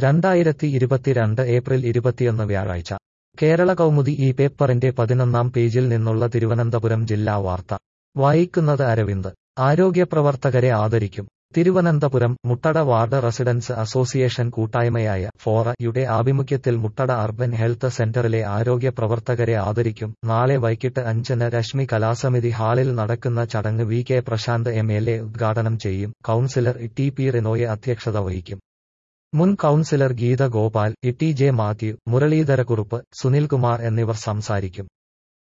രണ്ടായിരത്തി ഇരുപത്തിരണ്ട് ഏപ്രിൽ ഇരുപത്തിയൊന്ന് വ്യാഴാഴ്ച കേരള കൗമുദി ഈ പേപ്പറിന്റെ പതിനൊന്നാം പേജിൽ നിന്നുള്ള തിരുവനന്തപുരം ജില്ലാ വാർത്ത വായിക്കുന്നത് അരവിന്ദ് ആരോഗ്യപ്രവർത്തകരെ ആദരിക്കും Thiruvananthapuram Muttada ward residence association കൂട്ടായ്മയായ ഫോറ യുടെ ആഭിമുഖ്യത്തിൽ മുട്ടട അർബൻ ഹെൽത്ത് സെന്ററിലെ ആരോഗ്യ പ്രവർത്തകരെ ആദരിക്കും നാളെ വൈകിട്ട് അഞ്ചിന് രശ്മി കലാസമിതി ഹാളിൽ നടക്കുന്ന ചടങ്ങ് V K Prashanth M L A ഉദ്ഘാടനം ചെയ്യും കൌൺസിലർ ടി പി റിനോയെ അധ്യക്ഷത വഹിക്കും മുൻ councillor Geetha Gopal E T J Mathew Muraleedhara Kurup Sunilkumar എന്നിവർ സംസാരിക്കും